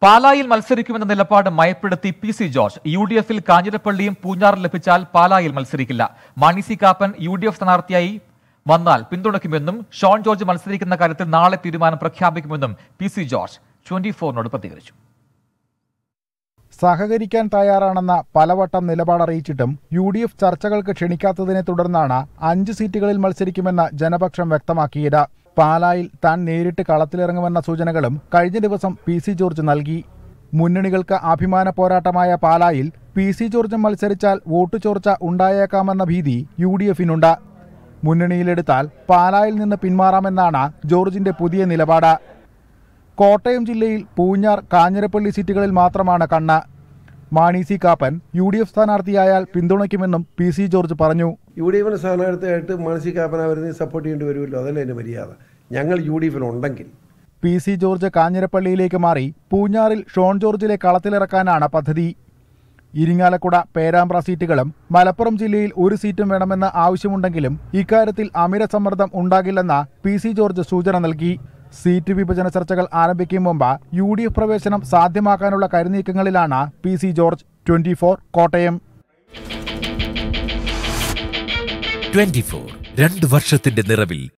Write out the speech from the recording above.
പാലായിൽ മത്സരിക്കുമെന്ന നിലപാട് മയപ്പെടുത്തി P C George U D എഫിൽ കാഞ്ഞിരപ്പള്ളിയും പൂഞ്ഞാറും ലഭിച്ചാൽ പാലായിൽ മത്സരിക്കില്ല Mani C Kappan U D F സ്ഥാനാർത്ഥിയായി വന്നാൽ പിന്തുണയ്ക്കുമെന്നും ഷോൺ ജോർജ് മത്സരിക്കുന്ന കാര്യത്തിൽ നാളെ തീരുമാനം പ്രഖ്യാപിക്കുമെന്നും പി സി ജോർജ് ട്വന്റി ഫോറിനോട് പ്രതികരിച്ചു സഹകരിക്കാൻ തയ്യാറാണെന്ന പലവട്ടം നിലപാടറിയിച്ചിട്ടും യു ഡി എഫ് ചർച്ചകൾക്ക് ക്ഷണിക്കാത്തതിനെ തുടർന്നാണ് അഞ്ച് സീറ്റുകളിൽ മത്സരിക്കുമെന്ന് ജനപക്ഷം വ്യക്തമാക്കിയത് പാലായിൽ താൻ നേരിട്ട് കളത്തിലിറങ്ങുമെന്ന സൂചനകളും കഴിഞ്ഞ ദിവസം പി സി ജോർജ് നൽകി മുന്നണികൾക്ക് അഭിമാന പോരാട്ടമായ പാലായിൽ പി സി ജോർജ് മത്സരിച്ചാൽ വോട്ട് ചോർച്ച ഉണ്ടായേക്കാമെന്ന ഭീതി യു ഡി എഫിനുണ്ട് മുന്നണിയിലെടുത്താൽ പാലായിൽ നിന്ന് പിന്മാറാമെന്നാണ് ജോർജിന്റെ പുതിയ നിലപാട് കോട്ടയം ജില്ലയിൽ പൂഞ്ഞാർ കാഞ്ഞിരപ്പള്ളി സീറ്റുകളിൽ മാത്രമാണ് കണ്ണ് Mani C Kappan U D F സ്ഥാനാർത്ഥിയായാൽ പിന്തുണയ്ക്കുമെന്നും പി സി ജോർജ് പറഞ്ഞു യു ഡി എഫിന് സ്ഥാനാർത്ഥിയായിട്ട് മാനസികാപ്പന വരുന്നത് സപ്പോർട്ട് ചെയ്യേണ്ടി വരുമല്ലോ അതല്ലേ എൻ്റെ മര്യാദ ഞങ്ങൾ യു ഡി എഫിലുണ്ടെങ്കിൽ പി സി ജോർജ് കാഞ്ഞിരപ്പള്ളിയിലേക്ക് മാറി പൂഞ്ഞാറിൽ ഷോൺ ജോർജിലെ കളത്തിലിറക്കാനാണ് പദ്ധതി ഇരിങ്ങാലക്കുട പേരാമ്പ്ര സീറ്റുകളും മലപ്പുറം ജില്ലയിൽ ഒരു സീറ്റും വേണമെന്ന് ആവശ്യമുണ്ടെങ്കിലും ഇക്കാര്യത്തിൽ അമിര സമ്മർദ്ദം ഉണ്ടാകില്ലെന്ന് പി സി ജോർജ് സൂചന നൽകി സീറ്റ് വിഭജന ചർച്ചകൾ ആരംഭിക്കും മുമ്പ് യു ഡി എഫ് പ്രവേശനം സാധ്യമാക്കാനുള്ള കരുനീക്കങ്ങളിലാണ് P C George twenty Kottayam twenty four രണ്ട് വർഷത്തിന്റെ നിറവിൽ